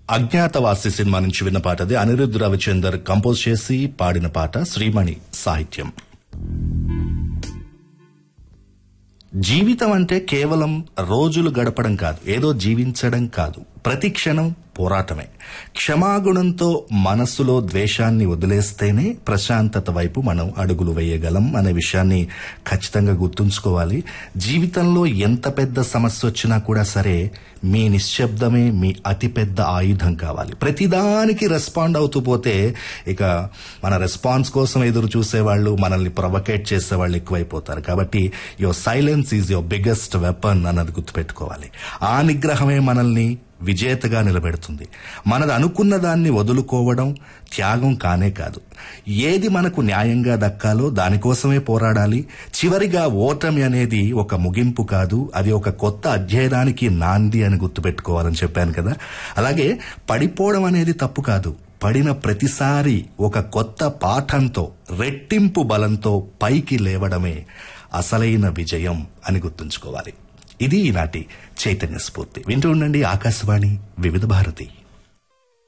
Agnyaathavaasi cinema నుంచి విన్న పాట అది అనిరుద్ధ్ రవిచందర్ కంపోజ్ చేసి పాడిన పాట శ్రీమణి సాహిత్యం జీవితం అంటే కేవలం రోజులు గడపడం కాదు ఏదో జీవించడం కాదు ప్రతి క్షణం పోరాటమే క్షమాగుణంతో మనస్సులో ద్వేషాన్ని వదిలేస్తేనే ప్రశాంతత వైపు మనం అడుగులు వేయగలం అనే విషయాన్ని ఖచ్చితంగా గుర్తుంచుకోవాలి జీవితంలో ఎంత పెద్ద సమస్య వచ్చినా కూడా సరే మీ నిశ్శబ్దమే మీ అతిపెద్ద ఆయుధం కావాలి ప్రతిదానికి రెస్పాండ్ అవుతూ పోతే ఇక మన రెస్పాన్స్ కోసం ఎదురు చూసేవాళ్ళు మనల్ని ప్రొవకేట్ చేసేవాళ్ళు ఎక్కువైపోతారు కాబట్టి your silence is your biggest weapon అన్నది గుర్తుపెట్టుకోవాలి ఆ నిగ్రహమే మనల్ని విజేతగా నిలబెడుతుంది మనది అనుకున్న దాన్ని వదులుకోవడం త్యాగం కానే కాదు ఏది మనకు న్యాయంగా దక్కాలో దానికోసమే పోరాడాలి చివరిగా ఓటమి అనేది ఒక ముగింపు కాదు అది ఒక కొత్త అధ్యయనానికి నాంది అని గుర్తుపెట్టుకోవాలని చెప్పాను కదా అలాగే పడిపోవడం అనేది తప్పు కాదు పడిన ప్రతిసారి ఒక కొత్త పాఠంతో రెట్టింపు బలంతో పైకి లేవడమే అసలైన విజయం అని గుర్తుంచుకోవాలి ఇది ఈనాటి చైతన్య స్ఫూర్తి వింటూ ఉండండి ఆకాశవాణి వివిధ భారతి